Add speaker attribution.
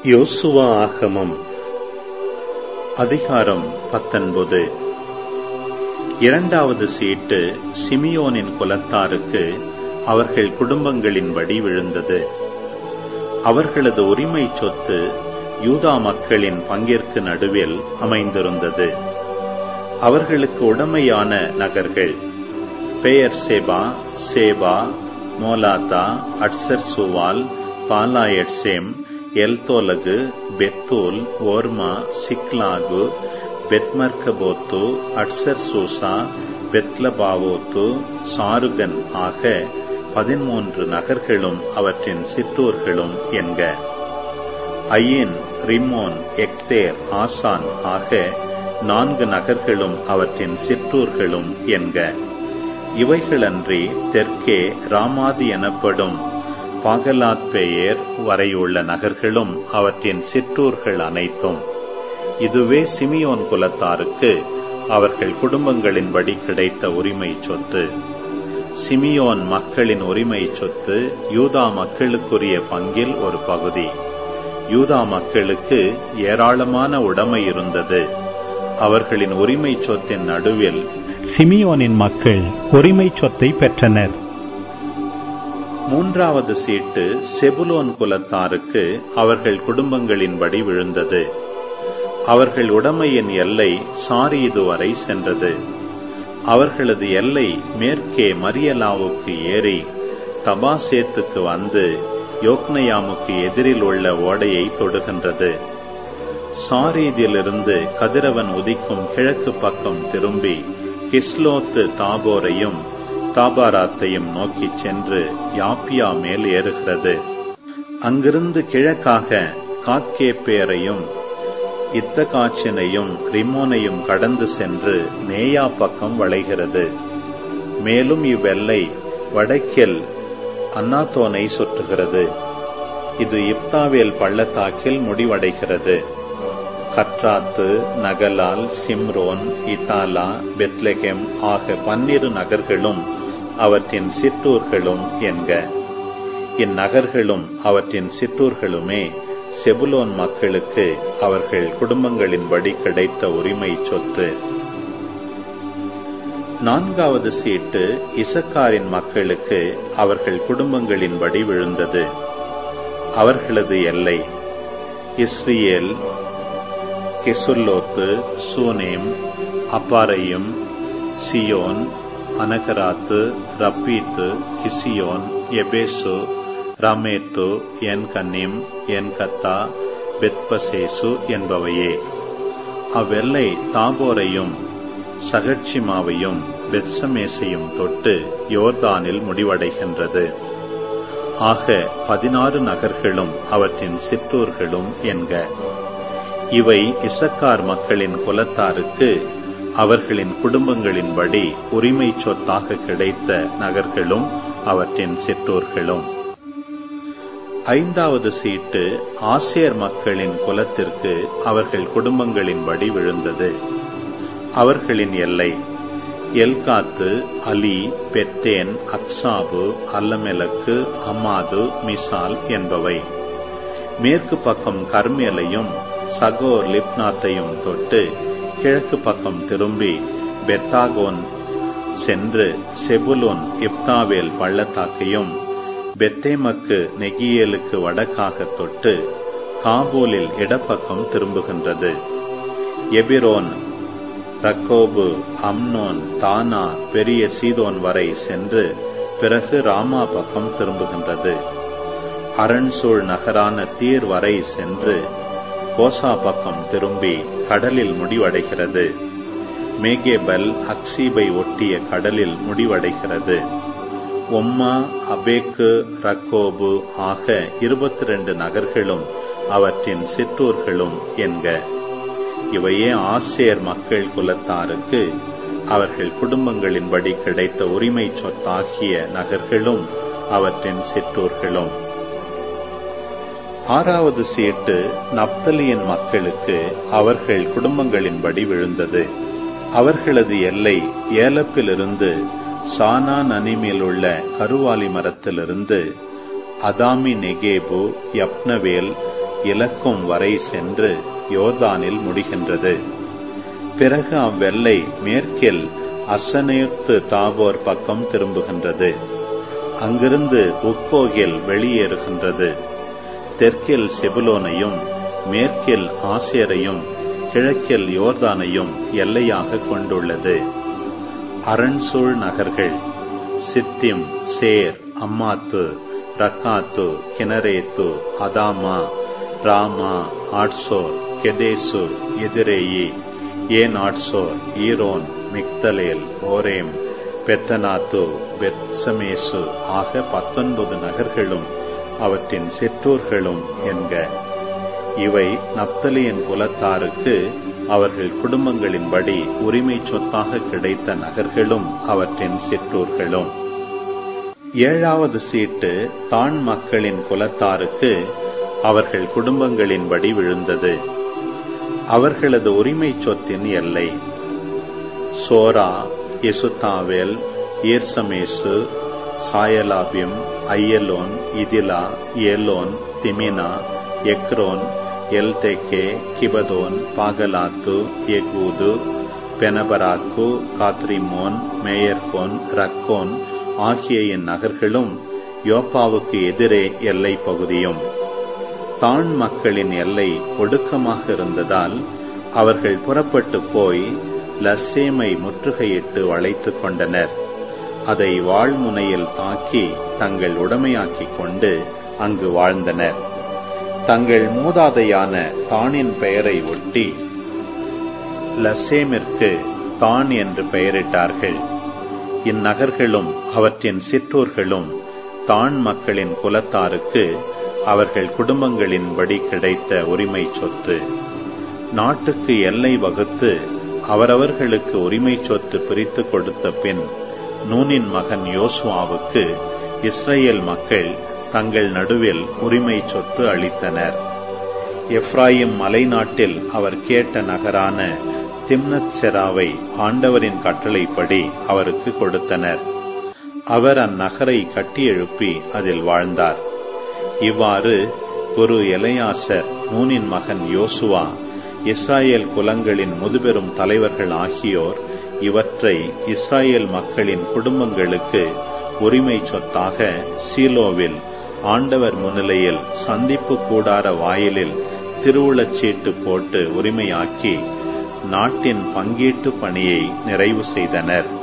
Speaker 1: யோசுவா ஆகமம் அதிகாரம் பத்தொன்பது இரண்டாவது சீட்டு சிமியோனின் குலத்தாருக்கு அவர்கள் குடும்பங்களின்படி விழுந்தது அவர்களது உரிமை சொத்து யூதா மக்களின் பங்கிற்கு நடுவில் அமைந்திருந்தது அவர்களுக்கு உடமையான நகர்கள் பெயர் சேபா சேபா மோலாத்தா அட்சர் சுவால் பாலாயட்சேம் எல்தோலகு பெத்தூல் ஓர்மா சிக்லாகு பெத்மர்கபோத்து அட்சர் சூசா பெத்லபாவோத்து சாருகன் ஆக பதிமூன்று நகர்களும் அவற்றின் சிற்றூர்களும் என்க ஐயின் ரிமோன் எக்தேர் ஆசான் ஆக நான்கு நகர்களும் அவற்றின் சிற்றூர்களும் என்க இவைகளன்றி தெற்கே ராமாதி எனப்படும் பாகலாத் பெயர் வரையுள்ள நகர்களும் அவற்றின் சிற்றூர்கள் அனைத்தும் இதுவே சிமியோன் குலத்தாருக்கு அவர்கள் குடும்பங்களின்படி கிடைத்த உரிமை சொத்து சிமியோன் மக்களின் உரிமை சொத்து யூதா மக்களுக்குரிய பங்கில் ஒரு பகுதி யூதா மக்களுக்கு ஏராளமான உடைமை இருந்தது அவர்களின் உரிமை சொத்தின் நடுவில்
Speaker 2: சிமியோனின் மக்கள் உரிமை சொத்தை பெற்றனர்
Speaker 1: மூன்றாவது சீட்டு செபுலோன் குலத்தாருக்கு அவர்கள் குடும்பங்களின்படி விழுந்தது அவர்கள் உடமையின் எல்லை சாரீது வரை சென்றது அவர்களது எல்லை மேற்கே மரியலாவுக்கு ஏறி தபாசேத்துக்கு வந்து யோக்னயாமுக்கு எதிரில் உள்ள ஓடையை தொடுகின்றது சாரீதிலிருந்து கதிரவன் உதிக்கும் கிழக்கு பக்கம் திரும்பி கிஸ்லோத்து தாபோரையும் தாபாராத்தையும் நோக்கி சென்று யாப்பியா மேல் ஏறுகிறது அங்கிருந்து கிழக்காக காக்கேப்பேரையும் இத்தகாச்சினையும் ரிமோனையும் கடந்து சென்று நேயா பக்கம் வளைகிறது மேலும் இவ்வெல்லை வடக்கில் அன்னாத்தோனை சுற்றுகிறது இது இப்தாவேல் பள்ளத்தாக்கில் முடிவடைகிறது கட்ராத்து நகலால் சிம்ரோன் இத்தாலா பெத்லெகெம் ஆக பன்னிரு நகர்களும் அவற்றின் சிற்றூர்களும் என்க இந்நகர்களும் அவற்றின் சிற்றூர்களுமே செபுலோன் மக்களுக்கு அவர்கள் குடும்பங்களின்படி கிடைத்த உரிமை சொத்து நான்காவது சீட்டு இசக்காரின் மக்களுக்கு அவர்கள் குடும்பங்களின்படி விழுந்தது அவர்களது எல்லை இஸ்ரியேல் கெசுல்லோத்து சூனேம் அப்பாரையும் சியோன் அனகராத்து ரப்பீத்து கிசியோன் எபேசு ரமேத்து என் கன்னிம் என் கத்தா பெத்பசேசு என்பவையே அவ்வெல்லை தாபோரையும் சகட்சிமாவையும் பெத்சமேசையும் தொட்டு யோர்தானில் முடிவடைகின்றது ஆக பதினாறு நகர்களும் அவற்றின் சிற்றூர்களும் என்க இவை இசக்கார் மக்களின் குலத்தாருக்கு அவர்களின் குடும்பங்களின்படி உரிமை சொத்தாக கிடைத்த நகர்களும் அவற்றின் சிற்றூர்களும் ஐந்தாவது சீட்டு ஆசியர் மக்களின் குலத்திற்கு அவர்கள் குடும்பங்களின்படி விழுந்தது அவர்களின் எல்லை எல்காத்து அலி பெத்தேன் அக்சாபு அல்லமெலக்கு அம்மாது மிசால் என்பவை மேற்கு பக்கம் கர்மேலையும் சகோர் லிப்னாத்தையும் தொட்டு கிழக்கு பக்கம் திரும்பி பெத்தாகோன் சென்று செபுலோன் இப்தாவேல் பள்ளத்தாக்கையும் பெத்தேமக்கு நெகியேலுக்கு வடக்காக தொட்டு காபூலில் இடப்பக்கம் திரும்புகின்றது எபிரோன் ரக்கோபு அம்னோன் தானா பெரிய சீதோன் வரை சென்று பிறகு ராமா பக்கம் திரும்புகின்றது அரண்சூழ் நகரான தீர் வரை சென்று கோசா பக்கம் திரும்பி கடலில் முடிவடைகிறது மேகேபல் அக்சீபை ஒட்டிய கடலில் முடிவடைகிறது ஒம்மா அபேக்கு ரக்கோபு ஆக இருபத்தி ரெண்டு நகர்களும் அவற்றின் சிற்றூர்களும் என்க இவையே ஆசியர் மக்கள் குலத்தாருக்கு அவர்கள் குடும்பங்களின்படி கிடைத்த உரிமை சொத்தாகிய நகர்களும் அவற்றின் சிற்றூர்களும் ஆறாவது சீட்டு நப்தலியின் மக்களுக்கு அவர்கள் குடும்பங்களின்படி விழுந்தது அவர்களது எல்லை ஏலப்பிலிருந்து சானா நனிமேல் உள்ள கருவாலி மரத்திலிருந்து அதாமி நெகேபு யப்னவேல் இலக்கும் வரை சென்று யோர்தானில் முடிகின்றது பிறகு அவ்வெல்லை மேற்கில் அசனேத்து தாபோர் பக்கம் திரும்புகின்றது அங்கிருந்து உக்கோகில் வெளியேறுகின்றது தெற்கில் செபுலோனையும் மேற்கில் ஆசியரையும் கிழக்கில் யோர்தானையும் எல்லையாக கொண்டுள்ளது அரண்சூழ் நகர்கள் சித்திம் சேர் அம்மாத்து ரக்காத்து கினரேத்து அதாமா ராமா ஆட்சோர் கெதேசு எதிரேயி ஏன் ஆட்சோர் ஈரோன் மிக்தலேல் ஓரேம் பெத்தனாத்து பெத்சமேசு ஆக பத்தொன்பது நகர்களும் அவற்றின் சிற்றூர்களும் என்க இவை நப்தலியின் குலத்தாருக்கு அவர்கள் குடும்பங்களின்படி உரிமை சொத்தாக கிடைத்த நகர்களும் அவற்றின் சிற்றூர்களும் ஏழாவது சீட்டு தான் மக்களின் குலத்தாருக்கு அவர்கள் குடும்பங்களின்படி விழுந்தது அவர்களது உரிமை சொத்தின் எல்லை சோரா எசுத்தாவேல் ஈர்சமேசு சாயலாபியம் ஐயலோன் இதிலா ஏலோன் திமினா எக்ரோன் எல்தெக்கே கிபதோன் பாகலாத்து எகூது பெனபராக்கு காத்ரிமோன் மேயர்கோன் ரக்கோன் ஆகிய இந்நகர்களும் யோப்பாவுக்கு எதிரே எல்லை பகுதியும் தான் மக்களின் எல்லை ஒடுக்கமாக இருந்ததால் அவர்கள் புறப்பட்டு போய் லஸ்ஸேமை முற்றுகையிட்டு வளைத்துக் கொண்டனர் அதை வாழ்முனையில் தாக்கி தங்கள் உடமையாக்கிக் கொண்டு அங்கு வாழ்ந்தனர் தங்கள் மூதாதையான தானின் பெயரை ஒட்டி லசேமிற்கு தான் என்று பெயரிட்டார்கள் இந்நகர்களும் அவற்றின் சிற்றூர்களும் தான் மக்களின் குலத்தாருக்கு அவர்கள் குடும்பங்களின்படி கிடைத்த உரிமை சொத்து நாட்டுக்கு எல்லை வகுத்து அவரவர்களுக்கு உரிமை சொத்து பிரித்து கொடுத்த பின் நூனின் மகன் யோசுவாவுக்கு இஸ்ரேல் மக்கள் தங்கள் நடுவில் உரிமை சொத்து அளித்தனர் எப்ராயிம் மலைநாட்டில் அவர் கேட்ட நகரான திம்னத் செராவை ஆண்டவரின் கட்டளைப்படி அவருக்கு கொடுத்தனர் அவர் அந்நகரை கட்டி எழுப்பி அதில் வாழ்ந்தார் இவ்வாறு குரு எலையாசர் நூனின் மகன் யோசுவா இஸ்ராயேல் குலங்களின் முதுபெரும் தலைவர்கள் ஆகியோர் இவற்றை இஸ்ராயேல் மக்களின் குடும்பங்களுக்கு உரிமை சொத்தாக சீலோவில் ஆண்டவர் முன்னிலையில் சந்திப்பு கூடார வாயிலில் திருவுளச்சீட்டு போட்டு உரிமையாக்கி நாட்டின் பங்கீட்டு பணியை நிறைவு செய்தனர்